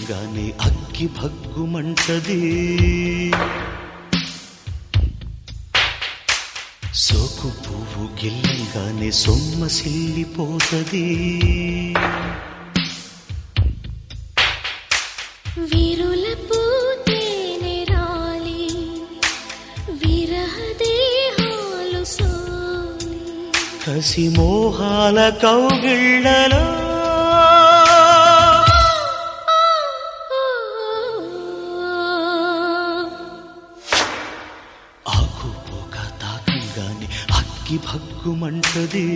తాకంగానే అగ్గి భగ్గుమంటది సోకు పువ్వు గిల్లంగానే సొమ్మ సిల్లిపోతది విరుల పూతేనె రాలి విరహ దేహాలు సోలి కసి మోహాల కౌగిళ్ళలో ఆకు పోక తాకంగానే అగ్గి భగ్గుమంటది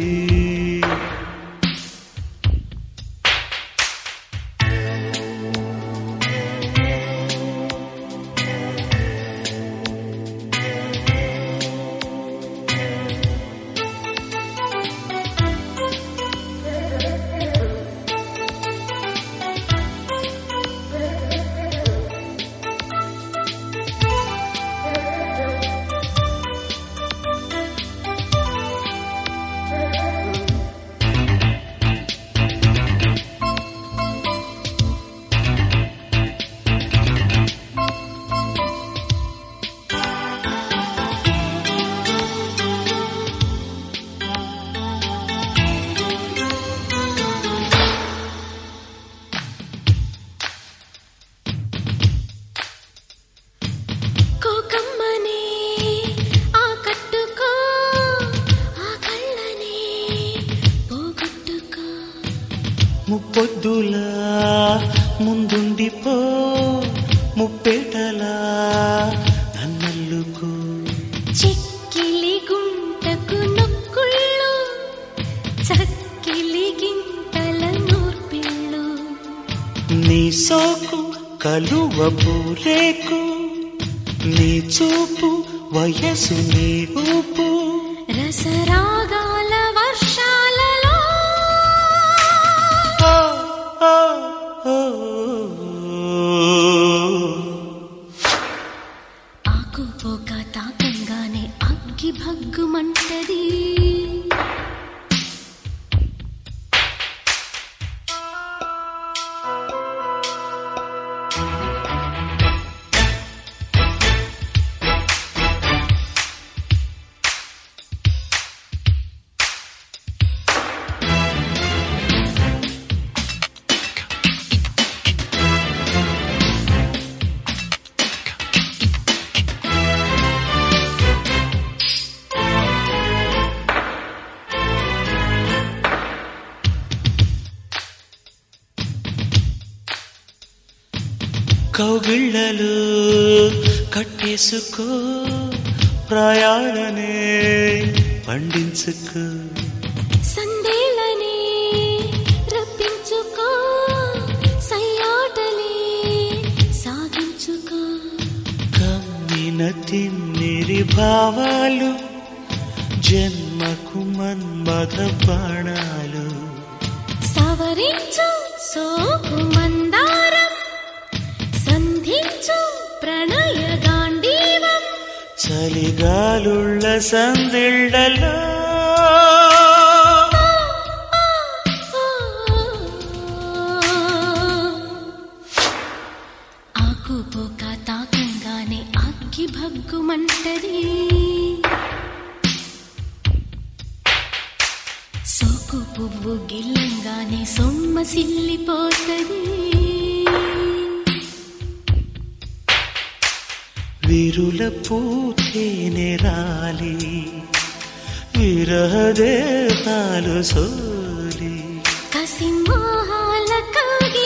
కోకమ్మనే ఆ కట్టుకో ఆ కళ్ళనే పోగొట్టుకో ముప్పొద్దులా ముందుండిపో ముప్పేటలా నన్నల్లుకో చిక్కిలి గుంటకు నొక్కుళ్ళు చక్కిలి గింతల నూర్పిళ్ళు నీ సోకు కలువ పూరేకు నీ చూపు వయసు నీ ఊపు రసరాగాల వర్షాలలో ఓ, ఓ, ఓ. ఆకు పోక తాకంగానే అగ్గి భగ్గుమంటది కౌగిళ్ళలు కట్టేసుకో ప్రాయాలనే పండించుకో సందేళ్ళనే రప్పించుకో సయ్యాటలే సాగించుకో కమ్మిన తిమ్మిరి భావాలు జన్మకు మన్మథ బాణాలు సవరించు సోకు మందారం సంధించు ప్రణయ గాంధీవం చలిగాలుళ్ళ సందిళ్ళలో ఆకు పోక తాకంగానే అగ్గి భగ్గుమంటది సోకు పువ్వు గిల్లంగానే సొమ్మ సిల్లిపోతది విరుల పూతేనె రాలి విరహదేహాలు సోలి కసి మోహాల కవిగిళ్ళలో